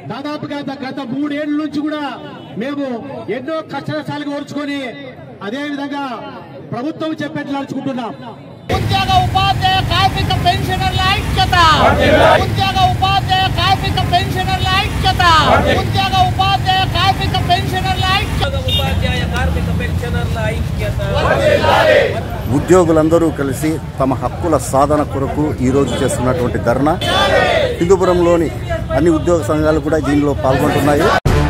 దాదాపుగా గత- గత మూడేళ్ల నుంచి కూడా మేము ఎన్నో కష్టాలు ఓర్చుకొని అదే విధంగా ప్రభుత్వం చెప్పేట్లు నడుచుకుంటున్నాం ఉద్యోగ ఉపాధ్యాయ కార్మిక పెన్షనర్ల ఐక్యత ఉద్యోగ ఉపాధ్యాయ కార్మిక పెన్షనర్ల ఐక్యత ఉద్యోగ ఉపాధ్యాయ కార్మిక పెన్షనర్ల ఐక్యత ఉపాధ్యాయ కార్మిక పెన్షనర్ల ఐక్యత ఉద్యోగులందరూ కలిసి తమ హక్కుల సాధన కొరకు ఈరోజు చేస్తున్నటువంటి ధర్నా హిందూపురంలోని అన్ని ఉద్యోగ సంఘాలు కూడా దీనిలో పాల్గొంటున్నాయి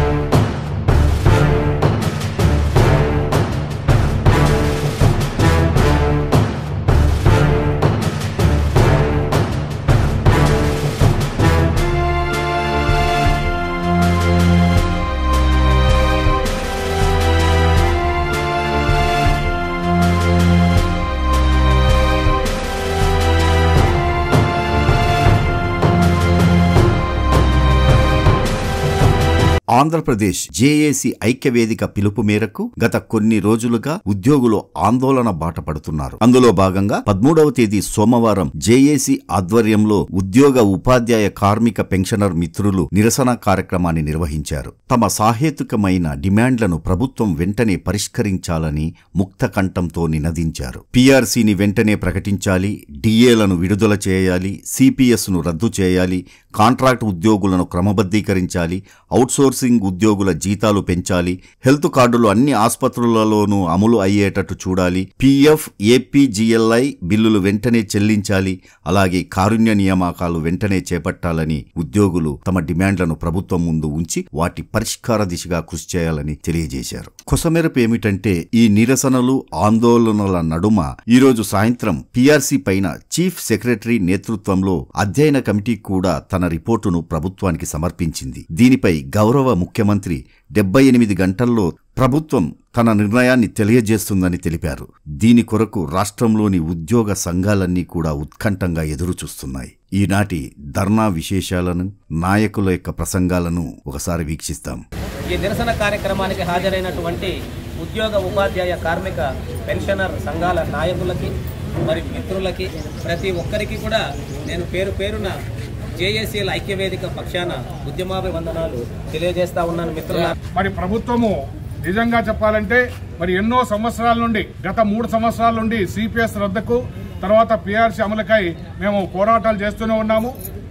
ఆంధ్రప్రదేశ్ జేఏసీ ఐక్యవేదిక పిలుపు మేరకు గత కొన్ని రోజులుగా ఉద్యోగులు ఆందోళన బాట పడుతున్నారు అందులో భాగంగా పదమూడవ తేదీ సోమవారం జేఏసీ ఆధ్వర్యంలో ఉద్యోగ ఉపాధ్యాయ కార్మిక పెన్షనర్ మిత్రులు నిరసన కార్యక్రమాన్ని నిర్వహించారు తమ సాహేతుకమైన డిమాండ్లను ప్రభుత్వం వెంటనే పరిష్కరించాలని ముక్త కంఠంతో నినదించారు పీఆర్సీని వెంటనే ప్రకటించాలి డిఏలను విడుదల చేయాలి సిపిఎస్ ను రద్దు చేయాలి కాంట్రాక్ట్ ఉద్యోగులను క్రమబద్ధీకరించాలి అవుట్సోర్సింగ్ ఉద్యోగుల జీతాలు పెంచాలి హెల్త్ కార్డులు అన్ని ఆసుపత్రులలోనూ అమలు అయ్యేటట్టు చూడాలి పీఎఫ్ ఏపీజీఎల్ఐ బిల్లులు వెంటనే చెల్లించాలి అలాగే కారుణ్య నియామకాలు వెంటనే చేపట్టాలని ఉద్యోగులు తమ డిమాండ్లను ప్రభుత్వం ముందు ఉంచి వాటి పరిష్కార దిశగా కృషి చేయాలని తెలియజేశారు కొసమెరుపు ఏమిటంటే ఈ నిరసనలు ఆందోళనల నడుమ ఈరోజు సాయంత్రం పీఆర్సీ పైన చీఫ్ సెక్రటరీ నేతృత్వంలో అధ్యయన కమిటీ కూడా తన రిపోర్టును ప్రభుత్వానికి సమర్పించింది దీనిపై గౌరవ ముఖ్యమంత్రి డెబ్బై ఎనిమిది గంటల్లో ప్రభుత్వం తన నిర్ణయాన్ని తెలియజేస్తుందని తెలిపారు దీని కొరకు రాష్ట్రంలోని ఉద్యోగ సంఘాలన్నీ కూడా ఉత్కంఠంగా ఎదురుచూస్తున్నాయి ఈనాటి ధర్నా విశేషాలను నాయకుల యొక్క ప్రసంగాలను ఒకసారి వీక్షిస్తాం ఈ నిరసన కార్యక్రమానికి హాజరైనటువంటి ఉద్యోగ ఉపాధ్యాయ కార్మిక పెన్షనర్ సంఘాల నాయకులకి మరి మిత్రులకి ప్రతి ఒక్కరికి కూడా నేను పేరు పేరున జేఏసీల ఐక్యవేదిక పక్షాన ఉద్యమాభివందనాలు తెలియజేస్తా ఉన్నాను మిత్రుల మరి ప్రభుత్వము నిజంగా చెప్పాలంటే మరి ఎన్నో సంవత్సరాల నుండి గత మూడు సంవత్సరాల నుండి సిపిఎస్ రద్దుకు తర్వాత పిఆర్సీ అమలుకై మేము పోరాటాలు చేస్తూనే ఉన్నాము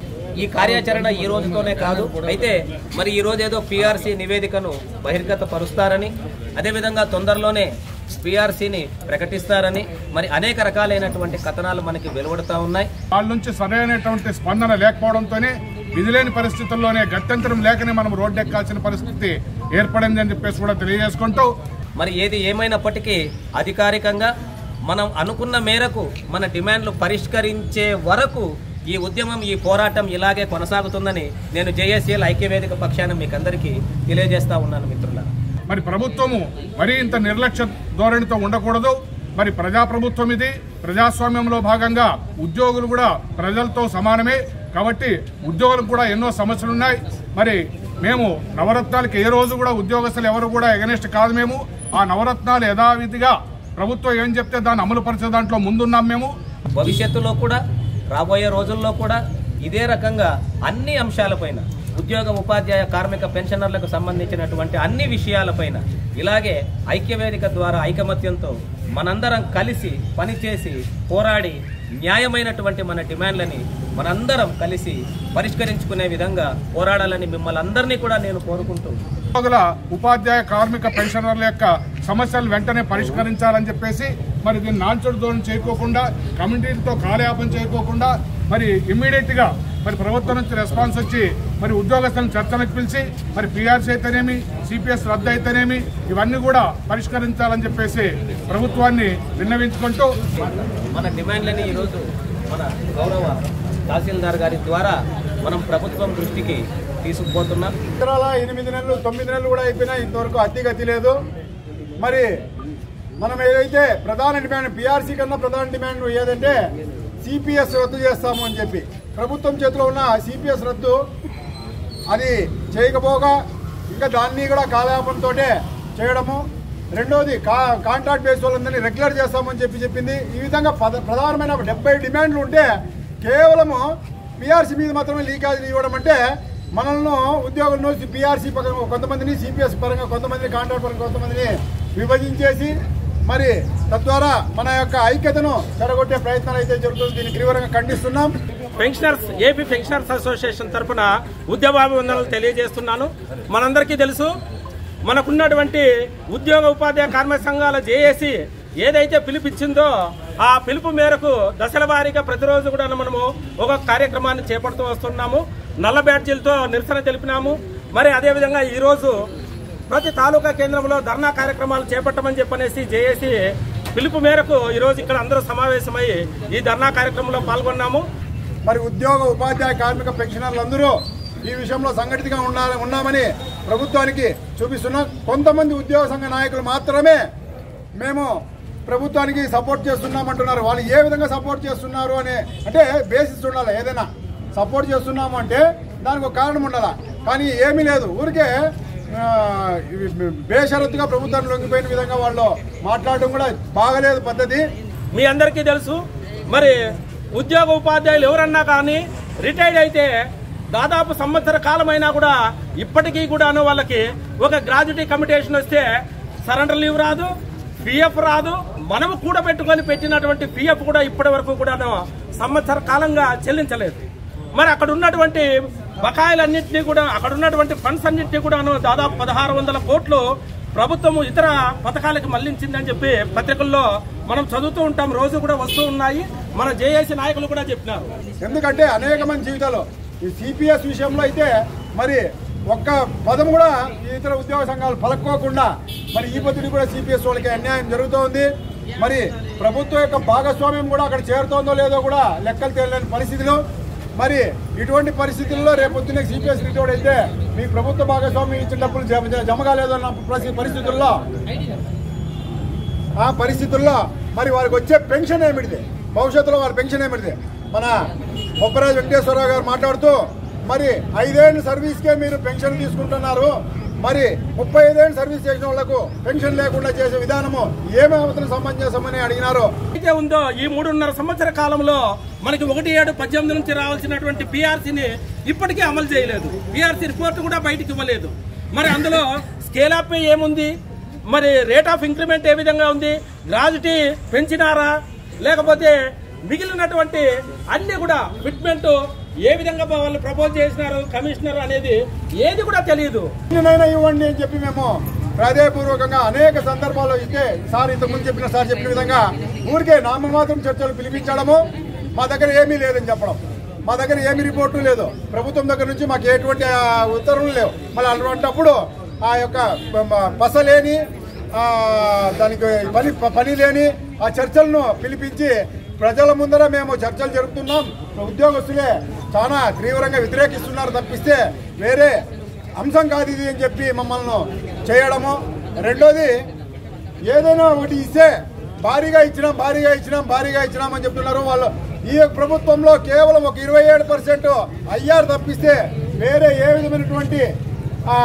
ఈ కార్యాచరణ ఈ రోజుతోనే కాదు అయితే మరి ఈ రోజు ఏదో పిఆర్సీ నివేదికను బహిర్గత పరుస్తారని అదేవిధంగా తొందరలోనే పిఆర్సీని ప్రకటిస్తారని మరి అనేక రకాలైనటువంటి కథనాలు మనకి వెలువడుతూ ఉన్నాయి వాళ్ళ నుంచి సరైనటువంటి స్పందన లేకపోవడంతోనే విధిలేని పరిస్థితుల్లోనే గత్యంతరం లేకనే మనం రోడ్డెక్కాల్సిన పరిస్థితి ఏర్పడింది అని చెప్పేసి కూడా తెలియజేసుకుంటూ మరి ఏది ఏమైనప్పటికీ అధికారికంగా మనం అనుకున్న మేరకు మన డిమాండ్లు పరిష్కరించే వరకు ఈ ఉద్యమం ఈ పోరాటం ఇలాగే కొనసాగుతుందని నేను జేఏసీఎల్ ఐక్యవేదిక పక్షాన మీకు అందరికీ తెలియజేస్తా ఉన్నాను మిత్రులారా మరి ప్రభుత్వము మరీ ఇంత నిర్లక్ష్య ధోరణితో ఉండకూడదు మరి ప్రజాప్రభుత్వం ఇది ప్రజాస్వామ్యంలో భాగంగా ఉద్యోగులు కూడా ప్రజలతో సమానమే కాబట్టి ఉద్యోగులకు కూడా ఎన్నో సమస్యలు ఉన్నాయి మరి మేము నవరత్నాలకి ఏ రోజు కూడా ఉద్యోగస్తులు ఎవరు కూడా ఎగనెస్ట్ కాదు మేము ఆ నవరత్నాలు యథావిధిగా ప్రభుత్వం ఏం చెప్తే దాన్ని అమలు పరిచే దాంట్లో ముందున్నాం మేము భవిష్యత్తులో కూడా రాబోయే రోజుల్లో కూడా ఇదే రకంగా అన్ని అంశాలపైన ఉద్యోగ ఉపాధ్యాయ కార్మిక పెన్షనర్లకు సంబంధించినటువంటి అన్ని విషయాలపైన ఇలాగే ఐక్యవేదిక ద్వారా ఐకమత్యంతో మనందరం కలిసి పనిచేసి పోరాడి న్యాయమైనటువంటి మన డిమాండ్లని మనందరం కలిసి పరిష్కరించుకునే విధంగా పోరాడాలని మిమ్మల్ని అందరినీ కూడా నేను కోరుకుంటూ ఉద్యోగుల ఉపాధ్యాయ కార్మిక పెన్షనర్ల యొక్క సమస్యలు వెంటనే పరిష్కరించాలని చెప్పేసి మరి దీన్ని నాన్చోడు దూరం చేయకోకుండా కమిటీలతో కాలయాపన చేయకోకుండా మరి ఇమ్మీడియట్ గా మరి ప్రభుత్వం నుంచి రెస్పాన్స్ వచ్చి మరి ఉద్యోగస్తులను చర్చలకు పిలిచి మరి పిఆర్సీ అయితేనేమి సిపిఎస్ రద్దు అయితేనేమి ఇవన్నీ కూడా పరిష్కరించాలని చెప్పేసి ప్రభుత్వాన్ని విన్నవించుకుంటూ మన డిమాండ్లని ఈరోజు మన గౌరవ తహసీల్దార్ గారి ద్వారా మనం ప్రభుత్వం దృష్టికి తీసుకుపోతున్నాం సంవత్సరాల ఎనిమిది నెలలు తొమ్మిది నెలలు కూడా అయిపోయినా ఇంతవరకు అతిగతి లేదు మరి మనం ఏదైతే ప్రధాన డిమాండ్ పిఆర్సీ కన్నా ప్రధాన డిమాండ్ ఏదంటే సిపిఎస్ రద్దు చేస్తాము అని చెప్పి ప్రభుత్వం చేతిలో ఉన్న సిపిఎస్ రద్దు అది చేయకపోగా ఇంకా దాన్ని కూడా కాలయాపనతో చేయడము రెండోది కా కాంట్రాక్ట్ బేస్ వాళ్ళందరినీ రెగ్యులర్ చేస్తామని చెప్పి చెప్పింది ఈ విధంగా పద ప్రధానమైన డెబ్బై డిమాండ్లు ఉంటే కేవలము పిఆర్సీ మీద మాత్రమే లీకేజీలు ఇవ్వడం అంటే మనల్ని ఉద్యోగులను పిఆర్సీ పరంగా కొంతమందిని సిపిఎస్ పరంగా కొంతమందిని కాంట్రాక్ట్ పరంగా కొంతమందిని విభజించేసి మరి తద్వారా మన యొక్క ఐక్యతను చెడగొట్టే ప్రయత్నాలు అయితే జరుగుతుంది దీన్ని తీవ్రంగా ఖండిస్తున్నాం పెన్షనర్స్ ఏపీ పెన్షనర్స్ అసోసియేషన్ తరఫున ఉద్యమాభివందనలు తెలియజేస్తున్నాను మనందరికీ తెలుసు మనకున్నటువంటి ఉద్యోగ ఉపాధ్యాయ కార్మిక సంఘాల జేఏసీ ఏదైతే పిలుపిచ్చిందో ఆ పిలుపు మేరకు దశల వారీగా ప్రతిరోజు కూడా మనము ఒక కార్యక్రమాన్ని చేపడుతూ వస్తున్నాము నల్ల బ్యాడ్జీలతో నిరసన తెలిపినాము మరి అదేవిధంగా ఈరోజు ప్రతి తాలూకా కేంద్రంలో ధర్నా కార్యక్రమాలు చేపట్టమని చెప్పనేసి జేఏసీ పిలుపు మేరకు ఈరోజు ఇక్కడ అందరూ సమావేశమై ఈ ధర్నా కార్యక్రమంలో పాల్గొన్నాము మరి ఉద్యోగ ఉపాధ్యాయ కార్మిక పెన్షనర్లు అందరూ ఈ విషయంలో సంఘటితంగా ఉండాలి ఉన్నామని ప్రభుత్వానికి చూపిస్తున్నాం కొంతమంది ఉద్యోగ సంఘ నాయకులు మాత్రమే మేము ప్రభుత్వానికి సపోర్ట్ చేస్తున్నామంటున్నారు వాళ్ళు ఏ విధంగా సపోర్ట్ చేస్తున్నారు అని అంటే బేసిస్ ఉండాలి ఏదైనా సపోర్ట్ చేస్తున్నాము అంటే దానికి ఒక కారణం ఉండాలి కానీ ఏమీ లేదు ఊరికే ఆ, ఇవి బేషరతుగా ప్రభుత్వాన్ని లొంగిపోయిన విధంగా వాళ్ళు మాట్లాడడం కూడా బాగలేదు పద్ధతి మీ అందరికీ తెలుసు మరి ఉద్యోగ ఉపాధ్యాయులు ఎవరన్నా కానీ రిటైర్డ్ అయితే దాదాపు సంవత్సర కాలమైనా కూడా ఇప్పటికీ కూడాను వాళ్ళకి ఒక గ్రాడ్యుటీ కమిటేషన్ వస్తే సరెండర్ లీవ్ రాదు పిఎఫ్ రాదు మనము కూడబెట్టుకొని పెట్టినటువంటి పిఎఫ్ కూడా ఇప్పటి వరకు కూడాను సంవత్సర కాలంగా చెల్లించలేదు మరి అక్కడ ఉన్నటువంటి బకాయిలన్నింటినీ కూడా అక్కడ ఉన్నటువంటి ఫండ్స్ అన్నింటినీ కూడాను దాదాపు పదహారు వందల కోట్లు ప్రభుత్వము ఇతర పథకాలకు మళ్లించిందని చెప్పి పత్రికల్లో మనం చదువుతూ ఉంటాం రోజు కూడా వస్తూ ఉన్నాయి మన జేఏసీ నాయకులు కూడా చెప్పినారు ఎందుకంటే అనేక మంది జీవితాలు ఈ సిపిఎస్ విషయంలో అయితే మరి ఒక్క పదం కూడా ఈ ఇతర ఉద్యోగ సంఘాలు పలుకోకుండా మరి ఈ పద్ధతి కూడా సిపిఎస్ వాళ్ళకి అన్యాయం జరుగుతోంది మరి ప్రభుత్వం యొక్క భాగస్వామ్యం కూడా అక్కడ చేరుతోందో లేదో కూడా లెక్కలు తేలలేని పరిస్థితిలో మరి ఇటువంటి పరిస్థితుల్లో రేపొద్దున సిపిఎస్ రిటోడ్ అయితే మీ ప్రభుత్వ భాగస్వామ్యం ఇచ్చిన డబ్బులు జమ జమ కాలేదన్న పరిస్థి- పరిస్థితుల్లో ఆ పరిస్థితుల్లో మరి వారికి వచ్చే పెన్షన్ ఏమిటిది భవిష్యత్తులో వారి పెన్షన్ ఏమిటిది మన బొప్పరాజు వెంకటేశ్వరరావు గారు మాట్లాడుతూ మరి ఐదేళ్ళు సర్వీస్కే మీరు పెన్షన్ తీసుకుంటున్నారు మరి ముప్పై ఐదేళ్ళు సర్వీస్ చేసిన వాళ్లకు పెన్షన్ లేకుండా చేసే విధానము ఏమి అవతల సమంజసమని అడిగినారు అయితే ఉందో ఈ మూడున్నర సంవత్సర కాలంలో మనకి ఒకటి ఏడు పద్దెనిమిది నుంచి రావాల్సినటువంటి పిఆర్సీని ఇప్పటికీ అమలు చేయలేదు పిఆర్సీ రిపోర్ట్ కూడా బయటికి ఇవ్వలేదు మరి అందులో స్కేల్ అప్ ఏముంది మరి రేట్ ఆఫ్ ఇంక్రిమెంట్ ఏ విధంగా ఉంది గ్రాడ్యుటీ పెంచినారా లేకపోతే మిగిలినటువంటి అన్ని కూడా ఫిట్మెంట్ ఏ విధంగా వాళ్ళు ప్రపోజ్ చేసినారు కమిషనర్ అనేది ఏది కూడా తెలియదు ఎన్నైనా ఇవ్వండి అని చెప్పి మేము ప్రాధేయపూర్వకంగా అనేక సందర్భాల్లో ఇస్తే సార్ ఇంతకుముందు చెప్పిన సార్ చెప్పిన విధంగా ఊరికే నామమాత్రం చర్చలు పిలిపించడము మా దగ్గర ఏమీ లేదని చెప్పడం మా దగ్గర ఏమి రిపోర్టు లేదు ప్రభుత్వం దగ్గర నుంచి మాకు ఎటువంటి ఆ, ఉత్తర్వులు లేవు మళ్ళీ అటువంటిప్పుడు ఆ యొక్క ప- ప- పస లేని ఆ, దానికి పని పని లేని ఆ చర్చలను పిలిపించి ప్రజల ముందర మేము చర్చలు జరుపుతున్నాం ఉద్యోగస్తులే చాలా తీవ్రంగా వ్యతిరేకిస్తున్నారు తప్పిస్తే వేరే అంశం కాదు ఇది అని చెప్పి మమ్మల్ని చేయడము రెండోది ఏదైనా ఒకటి ఇస్తే భారీగా ఇచ్చినాం భారీగా ఇచ్చినాం భారీగా ఇచ్చినాం అని చెప్తున్నారు వాళ్ళు ఈ ప్రభుత్వంలో కేవలం ఒక ఇరవై ఏడు పర్సెంట్ అయ్యారు తప్పిస్తే వేరే ఏ విధమైనటువంటి ఆ,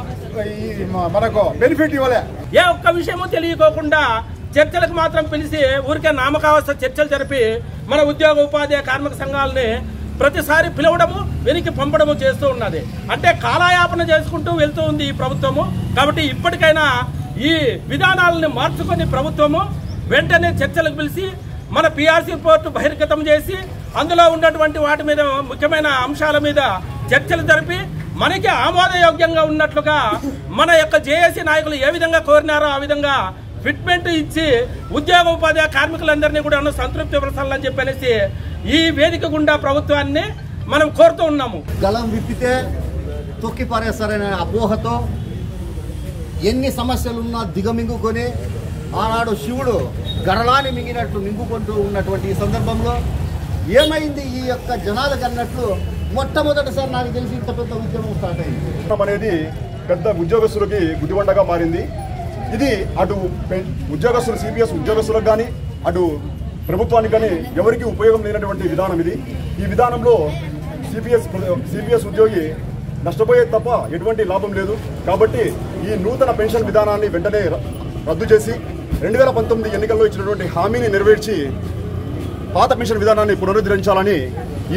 ఈ మ- మనకు బెనిఫిట్ ఇవ్వలే ఏ ఒక్క విషయమూ తెలియకోకుండా చర్చలకు మాత్రం పిలిచి ఊరికే నామకావస్థ చర్చలు జరిపి మన ఉద్యోగ ఉపాధ్యాయ కార్మిక సంఘాలని ప్రతిసారి పిలవడము వెనక్కి పంపడము చేస్తూ ఉన్నది అంటే కాలయాపన చేసుకుంటూ వెళ్తూ ఉంది ఈ ప్రభుత్వము కాబట్టి ఇప్పటికైనా ఈ విధానాలను మార్చుకొని ప్రభుత్వము వెంటనే చర్చలకు పిలిచి మన పిఆర్సీ రిపోర్టు బహిర్గతం చేసి అందులో ఉన్నటువంటి వాటి మీద ముఖ్యమైన అంశాల మీద చర్చలు జరిపి మనకి ఆమోదయోగ్యంగా ఉన్నట్లుగా మన యొక్క జేఏసీ నాయకులు ఏ విధంగా కోరినారో ఆ విధంగా ఫిట్మెంట్ ఇచ్చి ఉద్యోగ ఉపాధ్యాయ కార్మికులందరినీ కూడా సంతృప్తి పరచాలని చెప్పనేసి ఈ వేదిక గుండా ప్రభుత్వాన్ని మనం కోరుతూ ఉన్నాము గలం విప్పితే తొక్కి పారేస్తారనే అపోహతో ఎన్ని సమస్యలున్నా దిగమింగుకొని ఆనాడు శివుడు గరళాన్ని మింగినట్లు మింగుకుంటూ ఉన్నటువంటి ఈ సందర్భంలో ఏమైంది ఈ యొక్క జనాలకు అన్నట్లు మొట్టమొదటిసారి నాకు తెలిసి ఇంత పెద్ద ఉద్యమం స్టార్ట్ అయింది చట్టం అనేది పెద్ద ఉద్యోగస్తులకి గుదిబండగా మారింది ఇది అటు పె- ఉద్యోగస్తులు సిపిఎస్ ఉద్యోగస్తులకు కానీ అటు ప్రభుత్వానికి కానీ ఎవరికి ఉపయోగం లేనటువంటి విధానం ఇది ఈ విధానంలో సిపిఎస్ సిపిఎస్ ఉద్యోగి నష్టపోయేది తప్ప ఎటువంటి లాభం లేదు కాబట్టి ఈ నూతన పెన్షన్ విధానాన్ని వెంటనే ర- రద్దు చేసి రెండు వేల పంతొమ్మిది ఎన్నికల్లో ఇచ్చినటువంటి హామీని నెరవేర్చి పాత పెన్షన్ విధానాన్ని పునరుద్ధరించాలని ఈ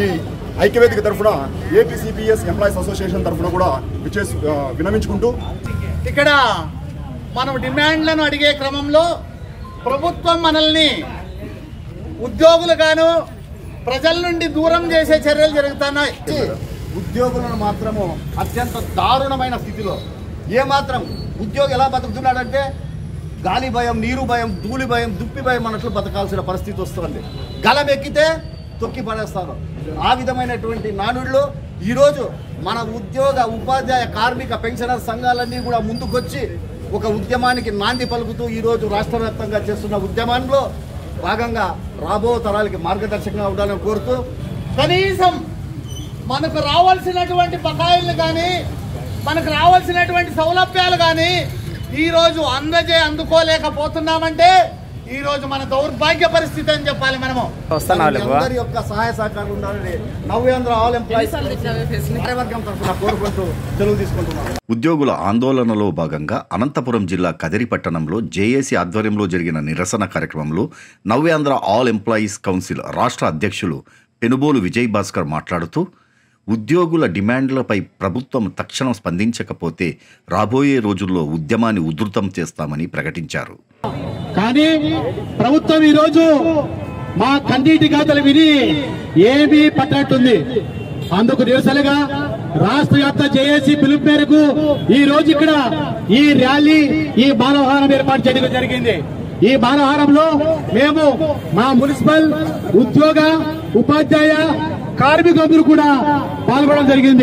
ఐక్యవేదిక తరఫున ఏపీసీపీఎస్ ఎంప్లాయీస్ అసోసియేషన్ తరఫున కూడా విచ్చేసి ఆ, విన్నవించుకుంటూ ఇక్కడ మనం డిమాండ్లను అడిగే క్రమంలో ప్రభుత్వం మనల్ని ఉద్యోగులుగాను ప్రజల నుండి దూరం చేసే చర్యలు జరుగుతున్నాయి ఉద్యోగులను మాత్రము అత్యంత దారుణమైన స్థితిలో ఏ మాత్రం ఉద్యోగి ఎలా బతుకుతున్నాడంటే గాలి భయం నీరు భయం ధూళి భయం దుప్పి భయం అన్నట్లు బతకాల్సిన పరిస్థితి వస్తుంది గలం ఎక్కితే తొక్కి పడేస్తారు ఆ విధమైనటువంటి నానుడిలో ఈరోజు మన ఉద్యోగ ఉపాధ్యాయ కార్మిక పెన్షనర్ సంఘాలన్నీ కూడా ముందుకొచ్చి ఒక ఉద్యమానికి నాంది పలుకుతూ ఈరోజు రాష్ట్ర వ్యాప్తంగా చేస్తున్న ఉద్యమంలో భాగంగా రాబో తరాలకి మార్గదర్శకంగా ఉండాలని కోరుతూ కనీసం మనకు రావాల్సినటువంటి బకాయిలు కానీ మనకు రావాల్సినటువంటి సౌలభ్యాలు కానీ ఈ రోజు అందజే అందుకోలేకపోతున్నామంటే ఈ రోజు మన దౌర్భాగ్య పరిస్థితి అని చెప్పాలి మనము మీ అందరి యొక్క సహాయ సహకారాలు ఉండాలని నవ్యాంధ్ర ఆల్ ఎంప్లాయీస్ కార్యవర్గం తరఫున కోరుకుంటూ తెలుగు తీసుకుంటున్నాను ఉద్యోగుల ఆందోళనలో భాగంగా అనంతపురం జిల్లా కదిరి పట్టణంలో జేఏసీ ఆధ్వర్యంలో జరిగిన నిరసన కార్యక్రమంలో నవ్యాంధ్ర ఆల్ ఎంప్లాయీస్ కౌన్సిల్ రాష్ట్ర అధ్యక్షులు పెనుబోలు విజయ్ భాస్కర్ మాట్లాడుతూ ఉద్యోగుల డిమాండ్లపై ప్రభుత్వం తక్షణం స్పందించకపోతే రాబోయే రోజుల్లో ఉద్యమాన్ని ఉధృతం చేస్తామని ప్రకటించారు కానీ ప్రభుత్వం ఈ రోజు మా కన్నీటి గాథలు విని ఏమీ పట్టినట్టుంది అందుకు నిరసనగా రాష్ట్ర వ్యాప్త జేఏసీ పిలుపు మేరకు ఈ రోజు ఇక్కడ ఈ ర్యాలీ ఈ మానవహారం ఏర్పాటు చేయడం జరిగింది ఈ మానవహారంలో మేము మా మున్సిపల్ ఉద్యోగ ఉపాధ్యాయ కార్మికులందరూ కూడా పాల్గొనడం జరిగింది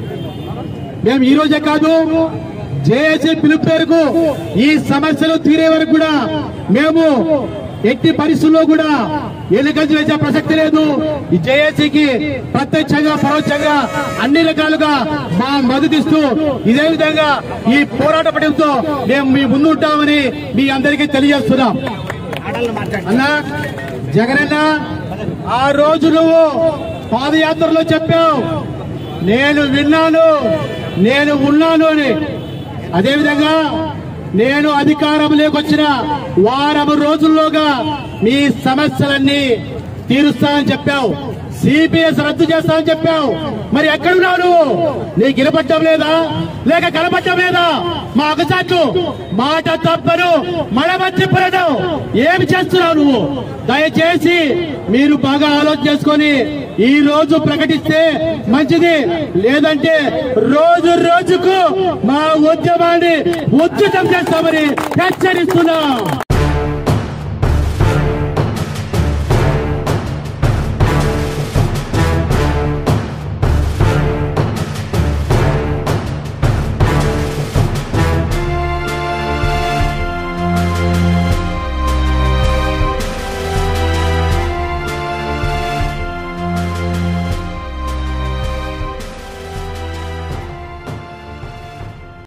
మేము ఈ రోజే కాదు జేఏసీ పిలుపు మేరకు ఈ సమస్యలు తీరే వరకు కూడా మేము ఎట్టి పరిస్థితుల్లో కూడా ఎన్నికలు వేసే ప్రసక్తి లేదు ఈ జేఏసీకి ప్రత్యక్షంగా పరోక్షంగా అన్ని రకాలుగా మా మద్దతిస్తూ ఇదే విధంగా ఈ పోరాట పడంతో మేము మీ ముందు ఉంటామని మీ అందరికీ తెలియజేస్తున్నాం అన్నా జగనన్న ఆ రోజు నువ్వు పాదయాత్రలో చెప్పావు నేను విన్నాను నేను ఉన్నాను అని అదేవిధంగా నేను అధికారంలోకి వచ్చిన వారం రోజుల్లోగా మీ సమస్యలన్నీ తీరుస్తానని చెప్పావు సిపిఎస్ రద్దు చేస్తానని చెప్పావు మరి ఎక్కడున్నావు నువ్వు నీకు వినపడటం లేదా లేక కనపడటం లేదా మా ఒకసాట్లు మాట తప్పను మడమచ్చి పడడం ఏమి చేస్తున్నావు నువ్వు దయచేసి మీరు బాగా ఆలోచన చేసుకొని ఈ రోజు ప్రకటిస్తే మంచిది లేదంటే రోజు రోజుకు మా ఉద్యమాన్ని ఉద్ధృతం చేస్తామని హెచ్చరిస్తున్నాం